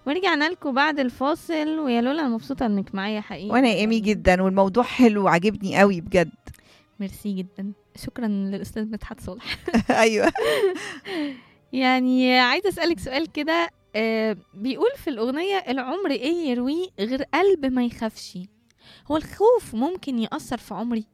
ورجعنا لكم بعد الفاصل ويا لولا أنا مبسوطة انك معايا حقيقي وانا ايمي جدا والموضوع حلو وعجبني قوي بجد ميرسي جدا شكرا للأستاذ مدحت صالح ايوه يعني عايزة أسألك سؤال كده آه، بيقول في الأغنية العمر إيه يرويه غير قلب ما يخافش هو الخوف ممكن يأثر في عمري؟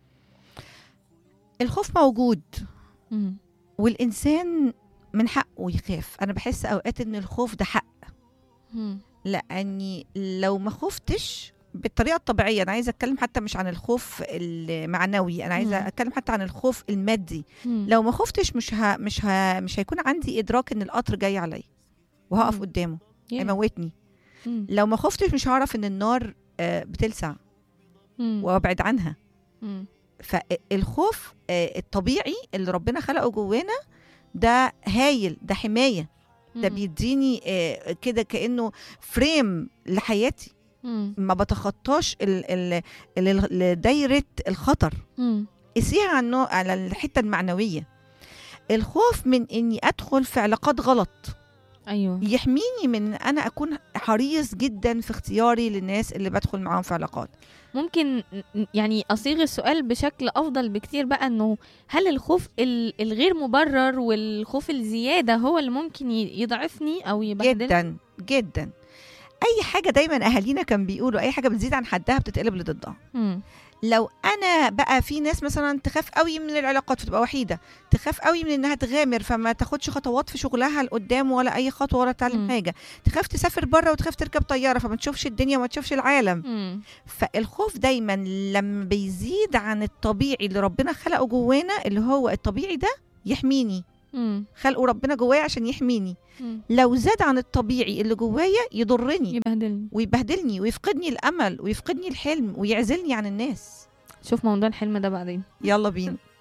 الخوف موجود مم. والانسان من حقه يخاف انا بحس اوقات ان الخوف ده حق مم. لاني لو ما خفتش بالطريقه الطبيعيه انا عايزه اتكلم حتى مش عن الخوف المعنوي انا عايزه مم. اتكلم حتى عن الخوف المادي مم. لو ما خفتش مش ها مش ها مش هيكون عندي ادراك ان القطر جاي عليا وهقف مم. قدامه Yeah. هيموتني مم. لو ما خفتش مش هعرف ان النار آه، بتلسع مم. وابعد عنها مم. فالخوف آه، الطبيعي اللي ربنا خلقه جوانا ده هايل ده حمايه ده مم. بيديني آه، كده كانه فريم لحياتي مم. ما بتخطاش ال- ال- ال- ال- دايره الخطر مم. قسيها على النوع- على الحته المعنويه الخوف من اني ادخل في علاقات غلط ايوه يحميني من ان انا اكون حريص جدا في اختياري للناس اللي بدخل معاهم في علاقات ممكن ن- يعني اصيغ السؤال بشكل افضل بكتير بقى انه هل الخوف ال- الغير مبرر والخوف الزياده هو اللي ممكن ي- يضعفني او يبهدلني جدا جدا اي حاجه دايما اهالينا كان بيقولوا اي حاجه بتزيد عن حدها بتتقلب لضدها مم. لو انا بقى في ناس مثلا تخاف قوي من العلاقات فتبقى وحيده تخاف قوي من انها تغامر فما تاخدش خطوات في شغلها لقدام ولا اي خطوه ولا تعلم مم. حاجه تخاف تسافر بره وتخاف تركب طياره فما تشوفش الدنيا وما تشوفش العالم مم. فالخوف دايما لما بيزيد عن الطبيعي اللي ربنا خلقه جوانا اللي هو الطبيعي ده يحميني مم. خلقه ربنا جوايا عشان يحميني مم. لو زاد عن الطبيعي اللي جوايا يضرني يبهدلني ويبهدلني ويفقدني الامل ويفقدني الحلم ويعزلني عن الناس شوف موضوع الحلم ده بعدين يلا بينا